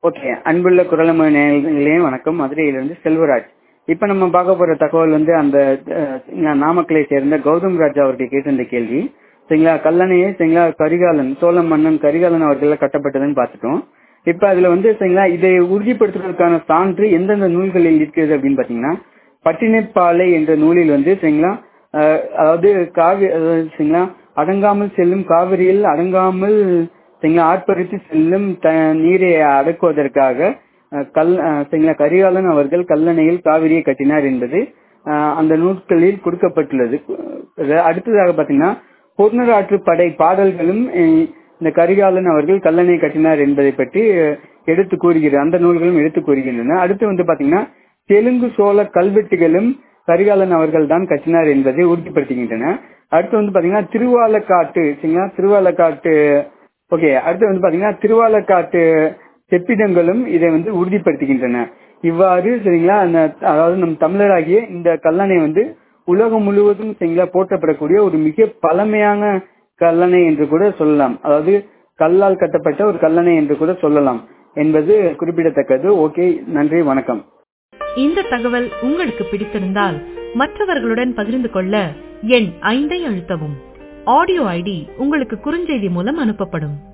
okay அன்புள்ள குரலம நேயர்களே வணக்கம் மதுரையிலிருந்து செல்வராஜ் இப்ப நம்ம பார்க்க போற தகவல் வந்து அந்த அஹ், நாமக்கலை சேர்ந்த கௌதம் ராஜா அவர்கள் கேட்டிருந்த கேள்வி சரிங்களா கல்லணையே சரிங்களா கரிகாலன் சோழ மன்னன் கரிகாலன் அவர்கள் கட்டப்பட்டதுன்னு பார்த்துட்டோம் இப்ப அதுல வந்து சரிங்களா இதை உறுதிப்படுத்துவதற்கான சான்று எந்தெந்த நூல்களில் இருக்கிறது அப்படின்னு பாத்தீங்கன்னா பட்டினப்பாலை என்ற நூலில் வந்து சரிங்களா அஹ், அதாவது காவி அதாவது சரிங்களா அடங்காமல் செல்லும் காவிரியில் அடங்காமல் சரிங்களா ஆர்ப்பரித்து செல்லும் த நீரை அடக்குவதற்காக அஹ், கல் அஹ், சரிங்களா கரிகாலன் அவர்கள் கல்லணையில் காவிரியை கட்டினார் என்பது அஹ், அந்த நூல்களில் கொடுக்கப்பட்டுள்ளது அஹ், அடுத்ததாக பாத்தீங்கன்னா பொருணராற்று படை பாடல்களும் அஹ், இந்த கரிகாலன் அவர்கள் கல்லணை கட்டினார் என்பதை பற்றி அஹ், எடுத்து கூறுகிறது அந்த நூல்களும் எடுத்து கூறுகின்றன அடுத்து வந்து பாத்தீங்கன்னா தெலுங்கு சோழ கல்வெட்டுகளும் கரிகாலன் அவர்கள் தான் கட்டினார் என்பதை உறுதிப்படுத்துகின்றன அடுத்து வந்து பாத்தீங்கன்னா திருவாலக்காட்டு சரிங்களா திருவாலக்காட்டு ஓகே அடுத்து வந்து பாத்தீங்கன்னா திருவாலக்காட்டு செப்பிடங்களும் இதை வந்து உறுதிப்படுத்துகின்றன இவ்வாறு சரிங்களா அந்த அதாவது நம் தமிழராகிய இந்த கல்லணை வந்து உலகம் முழுவதும் சரிங்களா போற்றப்படக்கூடிய ஒரு மிக பழமையான கல்லணை என்று கூட சொல்லலாம் அதாவது கல்லால் கட்டப்பட்ட ஒரு கல்லணை என்று கூட சொல்லலாம் என்பது குறிப்பிடத்தக்கது ஓகே நன்றி வணக்கம் இந்த தகவல் உங்களுக்கு பிடித்திருந்தால் மற்றவர்களுடன் பகிர்ந்து கொள்ள எண் ஐந்தை அழுத்தவும் ஆடியோ ஐடி உங்களுக்கு குறுஞ்செய்தி மூலம் அனுப்பப்படும்